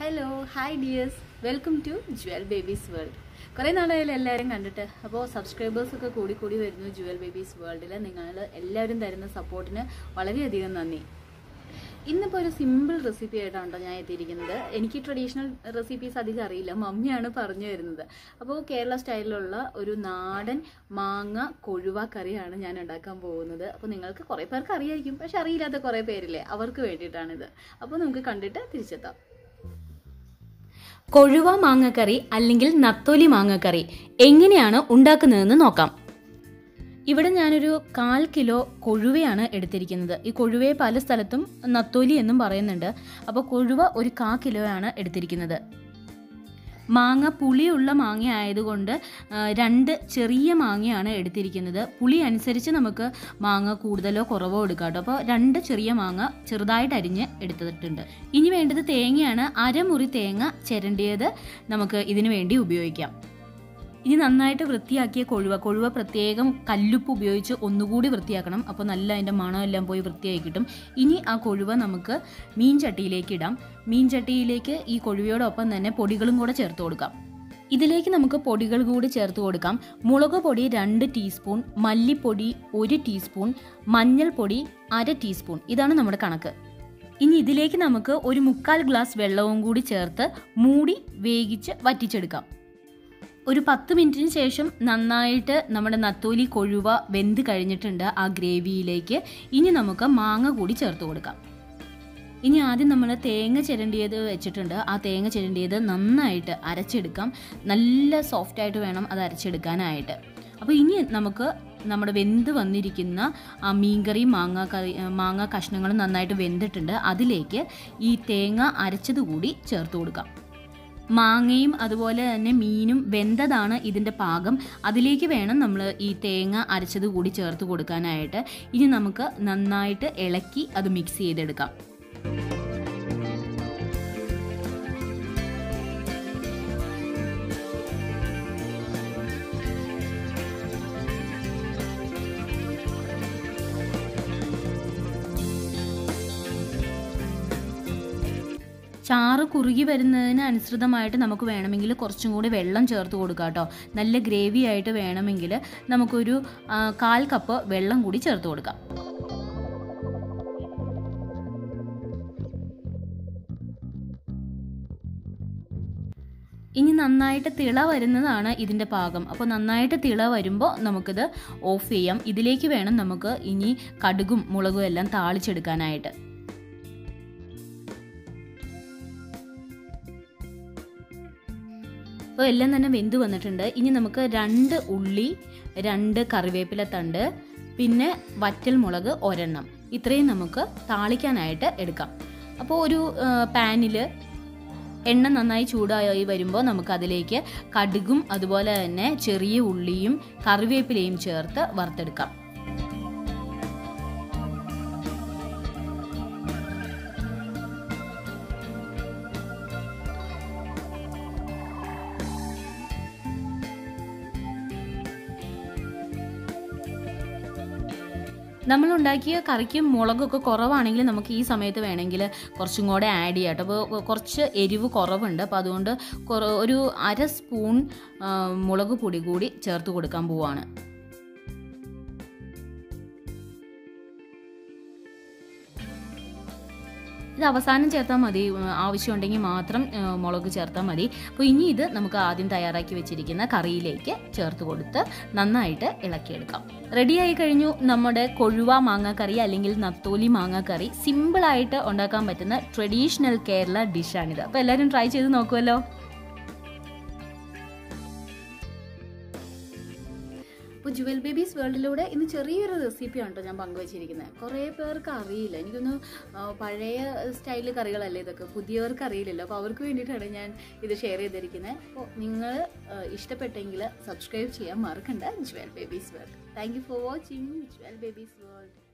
hello hi dears welcome to jewel babies world കുറേ നാളായാലും എല്ലാവരും കണ്ടിട്ട് അപ്പോൾ സബ്സ്ക്രൈബേഴ്സ് ഒക്കെ കൂടി കൂടി വരുന്നു ജുവൽ ബേബീസ് വേൾഡിൽ നിങ്ങൾ എല്ലാവരും തരുന്ന സപ്പോർട്ടിന് വളരെയധികം നന്ദി ഇന്നിപ്പോൾ ഒരു സിമ്പിൾ റെസിപ്പി ആയിട്ടാണ് ഞാൻ എത്തിയിരിക്കുന്നത് എനിക്ക് ട്രഡീഷണൽ റെസിപ്പീസ് അധികം അറിയില്ല മമ്മിയാണ് പറഞ്ഞു തരുന്നത് അപ്പോൾ കേരള സ്റ്റൈലിലുള്ള ഒരു നാടൻ മാങ്ങ കൊഴുവ കറിയാണ് ഞാൻ ഉണ്ടാക്കാൻ പോകുന്നത് അപ്പോൾ നിങ്ങൾക്ക് കുറേ പേർക്ക് അറിയായിരിക്കും പക്ഷെ അറിയില്ലാത്ത കുറേ പേരില്ലേ അവർക്ക് വേണ്ടിയിട്ടാണിത് അപ്പോൾ നമുക്ക് കണ്ടിട്ട് തിരിച്ചെത്താം കൊഴുവ മാങ്ങക്കറി അല്ലെങ്കിൽ നത്തോലി മാങ്ങക്കറി എങ്ങനെയാണ് ഉണ്ടാക്കുന്നതെന്ന് നോക്കാം ഇവിടെ ഞാനൊരു കാൽ കിലോ കൊഴുവയാണ് എടുത്തിരിക്കുന്നത് ഈ കൊഴുവയെ പല സ്ഥലത്തും നത്തോലി എന്നും പറയുന്നുണ്ട് അപ്പോൾ കൊഴുവ ഒരു കാ കിലോയാണ് എടുത്തിരിക്കുന്നത് മാങ്ങ പുളിയുള്ള മാങ്ങ ആയതുകൊണ്ട് ആ, രണ്ട് ചെറിയ മാങ്ങയാണ് എടുത്തിരിക്കുന്നത് പുളി അനുസരിച്ച് നമുക്ക് മാങ്ങ കൂടുതലോ കുറവോ എടുക്കാം കേട്ടോ അപ്പോൾ രണ്ട് ചെറിയ മാങ്ങ ചെറുതായിട്ട് അരിഞ്ഞ് എടുത്തിട്ടുണ്ട് ഇനി വേണ്ടത് തേങ്ങയാണ് അരമുറി തേങ്ങ ചിരണ്ടിയത് നമുക്ക് ഇതിനു വേണ്ടി ഉപയോഗിക്കാം ഇനി നന്നായിട്ട് വൃത്തിയാക്കിയ കൊഴുവ കൊഴുവ പ്രത്യേകം കല്ലുപ്പ് ഉപയോഗിച്ച് ഒന്നുകൂടി വൃത്തിയാക്കണം അപ്പോൾ നല്ല അതിൻ്റെ മണമെല്ലാം പോയി വൃത്തിയായി കിട്ടും ഇനി ആ കൊഴുവ നമുക്ക് മീൻ ചട്ടിയിലേക്ക് ഇടാം മീൻ ചട്ടിയിലേക്ക് ഈ കൊഴുവയോടൊപ്പം തന്നെ പൊടികളും കൂടെ ചേർത്ത് കൊടുക്കാം ഇതിലേക്ക് നമുക്ക് പൊടികൾ കൂടി ചേർത്ത് കൊടുക്കാം മുളക് പൊടി രണ്ട് ടീസ്പൂൺ മല്ലിപ്പൊടി ഒരു ടീസ്പൂൺ മഞ്ഞൾപ്പൊടി അര ടീസ്പൂൺ ഇതാണ് നമ്മുടെ കണക്ക് ഇനി ഇതിലേക്ക് നമുക്ക് ഒരു മുക്കാൽ ഗ്ലാസ് വെള്ളവും കൂടി ചേർത്ത് മൂടി വേവിച്ച് വറ്റിച്ചെടുക്കാം ഒരു പത്ത് മിനിറ്റിന് ശേഷം നന്നായിട്ട് നമ്മുടെ നത്തോലി കൊഴുവ വെന്ത് കഴിഞ്ഞിട്ടുണ്ട് ആ ഗ്രേവിയിലേക്ക് ഇനി നമുക്ക് മാങ്ങ കൂടി ചേർത്ത് കൊടുക്കാം ഇനി ആദ്യം നമ്മൾ തേങ്ങ ചിരണ്ടിയത് വെച്ചിട്ടുണ്ട് ആ തേങ്ങ ചിരണ്ടിയത് നന്നായിട്ട് അരച്ചെടുക്കാം നല്ല സോഫ്റ്റായിട്ട് വേണം അത് അരച്ചെടുക്കാനായിട്ട് അപ്പോൾ ഇനി നമുക്ക് നമ്മുടെ വെന്ത് വന്നിരിക്കുന്ന ആ മീൻകറി മാങ്ങ കറി മാങ്ങ കഷ്ണങ്ങളും നന്നായിട്ട് വെന്തിട്ടുണ്ട് അതിലേക്ക് ഈ തേങ്ങ അരച്ചത് കൂടി ചേർത്ത് കൊടുക്കാം മാങ്ങയും അതുപോലെ തന്നെ മീനും വെന്തതാണ് ഇതിൻ്റെ പാകം അതിലേക്ക് വേണം നമ്മൾ ഈ തേങ്ങ അരച്ചത് കൂടി ചേർത്ത് കൊടുക്കാനായിട്ട് ഇനി നമുക്ക് നന്നായിട്ട് ഇളക്കി അത് മിക്സ് ചെയ്തെടുക്കാം ചാറ് കുറുകി വരുന്നതിന് അനുസൃതമായിട്ട് നമുക്ക് വേണമെങ്കിൽ കുറച്ചും കൂടി വെള്ളം ചേർത്ത് കൊടുക്കാം കേട്ടോ നല്ല ഗ്രേവി ആയിട്ട് വേണമെങ്കിൽ നമുക്കൊരു ആ, കാൽ കപ്പ് വെള്ളം കൂടി ചേർത്ത് കൊടുക്കാം ഇനി നന്നായിട്ട് തിള വരുന്നതാണ് ഇതിൻ്റെ പാകം അപ്പോൾ നന്നായിട്ട് തിള വരുമ്പോൾ നമുക്കിത് ഓഫ് ചെയ്യാം ഇതിലേക്ക് വേണം നമുക്ക് ഇനി കടുകും മുളകും എല്ലാം താളിച്ചെടുക്കാനായിട്ട് അപ്പോൾ എല്ലാം തന്നെ വെന്ത് വന്നിട്ടുണ്ട് ഇനി നമുക്ക് രണ്ട് ഉള്ളി രണ്ട് കറിവേപ്പില തണ്ട് പിന്നെ വറ്റൽ മുളക് ഒരെണ്ണം ഇത്രയും നമുക്ക് താളിക്കാനായിട്ട് എടുക്കാം അപ്പോൾ ഒരു പാനിൽ എണ്ണ നന്നായി ചൂടായി വരുമ്പോൾ നമുക്ക് അതിലേക്ക് കടുകും അതുപോലെ തന്നെ ചെറിയ ഉള്ളിയും കറിവേപ്പിലയും ചേർത്ത് വറുത്തെടുക്കാം നമ്മൾ ഉണ്ടാക്കിയ കറിക്ക് മുളകൊക്കെ കുറവാണെങ്കിൽ നമുക്ക് ഈ സമയത്ത് വേണമെങ്കിൽ കുറച്ചും കൂടെ ആഡ് ചെയ്യാം കേട്ടോ അപ്പോൾ കുറച്ച് എരിവ് കുറവുണ്ട് അപ്പോൾ അതുകൊണ്ട് കുറ- ഒരു അര സ്പൂൺ ആ, മുളക് പൊടി കൂടി ചേർത്ത് കൊടുക്കാൻ പോവാണ് ഇത് അവസാനം ചേർത്താൽ മതി ഉം, ആവശ്യമുണ്ടെങ്കിൽ മാത്രം ആ, മുളക് ചേർത്താൽ മതി അപ്പോൾ ഇനി ഇത് നമുക്ക് ആദ്യം തയ്യാറാക്കി വെച്ചിരിക്കുന്ന കറിയിലേക്ക് ചേർത്ത് കൊടുത്ത് നന്നായിട്ട് ഇളക്കിയെടുക്കാം റെഡിയായി കഴിഞ്ഞു നമ്മുടെ കൊഴുവ മാങ്ങാക്കറി അല്ലെങ്കിൽ നത്തോലി മാങ്ങാക്കറി സിമ്പിളായിട്ട് ഉണ്ടാക്കാൻ പറ്റുന്ന ട്രഡീഷണൽ കേരള ഡിഷാണിത് അപ്പോൾ എല്ലാവരും ട്രൈ ചെയ്ത് നോക്കുമല്ലോ അപ്പോൾ ജുവൽ ബേബീസ് വേൾഡിലൂടെ ഇന്ന് ചെറിയൊരു റെസിപ്പിയാണ് കേട്ടോ ഞാൻ പങ്കുവച്ചിരിക്കുന്നത് കുറേ പേർക്ക് അറിയില്ല എനിക്കൊന്ന് ആ, പഴയ സ്റ്റൈൽ കറികളല്ലേ ഇതൊക്കെ പുതിയവർക്ക് അറിയില്ലല്ലോ അപ്പോൾ അവർക്ക് വേണ്ടിയിട്ടാണ് ഞാൻ ഇത് ഷെയർ ചെയ്തിരിക്കുന്നത് അപ്പോൾ നിങ്ങൾ ഇഷ്ടപ്പെട്ടെങ്കിൽ സബ്സ്ക്രൈബ് ചെയ്യാൻ മറക്കണ്ട jewel babies world thank you for watching jewel babies world